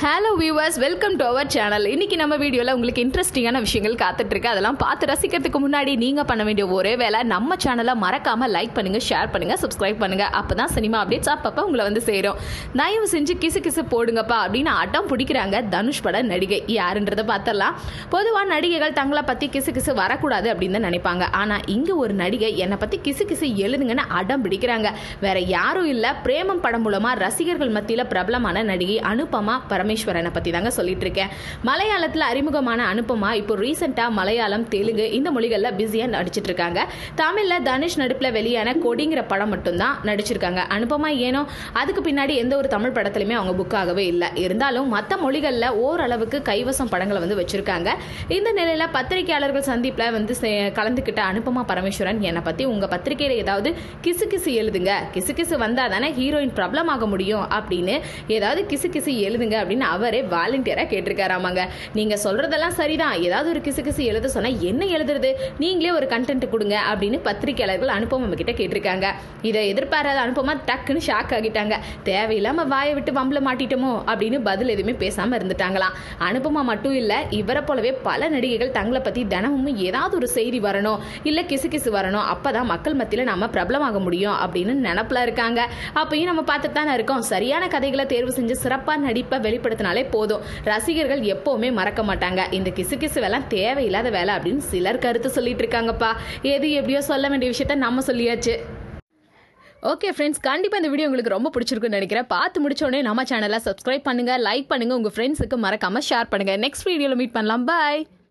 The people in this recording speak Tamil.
hello viewers welcome to our channel இன்னைக்கு நம்ம வீடியோவில் உங்களுக்கு இன்ட்ரெஸ்டிங்கான விஷயங்கள் காத்துட்டு இருக்கு அதெல்லாம் பார்த்து ரசிக்கிறதுக்கு முன்னாடி நீங்கள் பண்ண வேண்டிய ஒரே வேலை நம்ம சேனலை மறக்காம லைக் பண்ணுங்க ஷேர் பண்ணுங்க சப்ஸ்கிரைப் பண்ணுங்க அப்பதான் சினிமா அப்டேட்ஸ் அப்பப்போ உங்களை வந்து சேரும் தயவு செஞ்சு கிசு கிசு போடுங்கப்பா அப்படின்னு அடம் பிடிக்கிறாங்க தனுஷ் பட நடிகை யாருன்றதை பார்த்தரலாம் பொதுவாக நடிகைகள் தங்களை பற்றி கிசு கிசு வரக்கூடாது அப்படின்னு தான் நினைப்பாங்க ஆனால் இங்கே ஒரு நடிகை என்னை பற்றி கிசு கிசு எழுதுங்கன்னு அடம் பிடிக்கிறாங்க வேற யாரும் இல்லை பிரேமம் படம் மூலமாக ரசிகர்கள் மத்தியில் பிரபலமான நடிகை அனுபமா பரமேஸ்வரனை பற்றி தாங்க சொல்லிட்டு இருக்கேன் மலையாளத்தில் அறிமுகமான அனுபமா இப்போ ரீசெண்டாக மலையாளம் தெலுங்கு இந்த மொழிகளில் பிஸியாக நடிச்சிட்டு இருக்காங்க தமிழில் தனுஷ் நடிப்பில் வெளியான கொடிங்கிற படம் மட்டும்தான் நடிச்சிருக்காங்க அனுபமா ஏனோ அதுக்கு பின்னாடி எந்த ஒரு தமிழ் படத்துலையுமே அவங்க புக் ஆகவே இல்லை இருந்தாலும் மற்ற மொழிகளில் ஓரளவுக்கு கைவசம் படங்களை வந்து வச்சிருக்காங்க இந்த நிலையில் பத்திரிகையாளர்கள் சந்திப்பில் வந்து சே- கலந்துக்கிட்ட அனுபமா பரமேஸ்வரன் என்னை பற்றி உங்கள் பத்திரிகையில் ஏதாவது கிசு கிசு எழுதுங்க கிசு கிசு வந்தால் தானே ஹீரோயின் பிரபலம் ஆக முடியும் அப்படின்னு ஏதாவது கிசு கிசு எழுதுங்க அப்படின்னு அவரே வாலண்டியராக கேட்டிருக்காராமாங்க நீங்கள் சொல்கிறதெல்லாம் சரிதான் ஏதாவது ஒரு கிசு கிசு எழுத சொன்னால் என்ன எழுதுறது நீங்களே ஒரு கண்டென்ட் கொடுங்க அப்படின்னு பத்திரிகையாளர்கள் அனுபவம் கிட்ட கேட்டிருக்காங்க இதை எதிர்பாராத அனுபவமா டக்குன்னு ஷாக் ஆகிட்டாங்க தேவையில்லாம வாயை விட்டு வம்பல மாட்டிட்டோமோ அப்படின்னு பதில் எதுவுமே பேசாம இருந்துட்டாங்களாம் அனுபமா மட்டும் இல்ல இவரை போலவே பல நடிகைகள் தங்களை பத்தி தினமும் ஏதாவது ஒரு செய்தி வரணும் இல்ல கிசு கிசு வரணும் அப்பதான் மக்கள் மத்தியில நாம பிரபலமாக முடியும் அப்படின்னு நினப்புல இருக்காங்க அப்பயும் நம்ம பார்த்துட்டு தானே இருக்கோம் சரியான கதைகளை தேர்வு செஞ்சு சிறப்பா நடிப்பை வெளிப்படுத்தினாலே போதும் ரசிகர்கள் எப்பவுமே மறக்க மாட்டாங்க இந்த கிசு கிசு வேலை தேவையில்லாத வேலை அப்படின்னு சிலர் கருத்து சொல்லிட்டு இருக்காங்கப்பா எது எப்படியோ சொல்ல வேண்டிய விஷயத்த நம்ம சொல்லியாச்சு ஓகே ஃப்ரெண்ட்ஸ் கண்டிப்பாக இந்த வீடியோ உங்களுக்கு ரொம்ப பிடிச்சிருக்குன்னு நினைக்கிறேன் பார்த்து முடிச்ச உடனே நம்ம சேனலை சப்ஸ்கிரைப் பண்ணுங்க லைக் பண்ணுங்க உங்க ஃப்ரெண்ட்ஸுக்கு மறக்காம ஷேர் பண்ணுங்க நெக்ஸ்ட் வீடியோவில் மீட் பண்ணலாம் பாய்